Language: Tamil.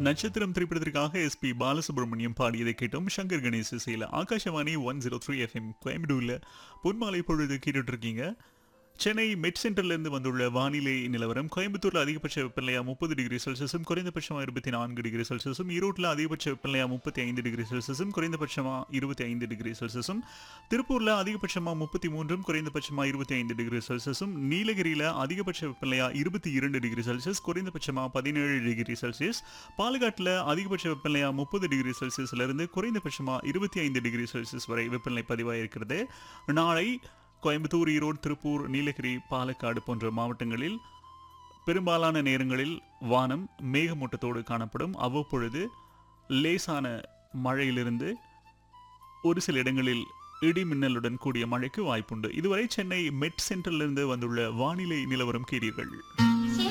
நட்சத்திரம் திரைப்படத்திற்காக எஸ்பி பாலசுப்ரமணியம் பாடியதை கேட்டோம் சங்கர் கணேஷ் இசையில் Akashvani one zero three FM கோயம்புத்தூரில் பொன்மாலை பொழுது கேட்டுட்டு இருக்கீங்க சென்னை மெட் சென்டர்லேருந்து வந்துள்ள வானிலை நிலவரம் கோயம்புத்தூரில் அதிகபட்ச வெப்பநிலையா முப்பது டிகிரி செல்சியஸும் குறைந்தபட்சமாக இருபத்தி நான்கு டிகிரி செல்சியஸும் ஈரோட்டில் அதிகபட்ச வெப்பநிலையா முப்பத்தி ஐந்து டிகிரி செல்சியஸும் குறைந்தபட்சமாக இருபத்தி ஐந்து டிகிரி செல்சியஸும் திருப்பூரில் அதிகபட்சமாக முப்பத்தி மூன்றும் குறைந்தபட்சமாக இருபத்தி ஐந்து டிகிரி செல்சியஸும் நீலகிரியில் அதிகபட்ச வெப்பநிலையா இருபத்தி இரண்டு டிகிரி செல்சியஸ் குறைந்தபட்சமாக பதினேழு டிகிரி செல்சியஸ் பாலக்காட்டில் அதிகபட்ச வெப்பநிலையா முப்பது டிகிரி செல்சியஸ்லேருந்து குறைந்தபட்சமாக இருபத்தி ஐந்து டிகிரி செல்சியஸ் வரை வெப்பநிலை பதிவாயிருக்கிறது நாளை கோயம்புத்தூர் ஈரோடு திருப்பூர் நீலகிரி பாலக்காடு போன்ற மாவட்டங்களில் பெரும்பாலான நேரங்களில் வானம் மேகமூட்டத்தோடு காணப்படும் அவ்வப்பொழுது லேசான மழையிலிருந்து ஒரு சில இடங்களில் இடி மின்னலுடன் கூடிய மழைக்கு வாய்ப்புண்டு இதுவரை சென்னை மெட் சென்டரிலிருந்து வந்துள்ள வானிலை நிலவரம் கேட்டீர்கள்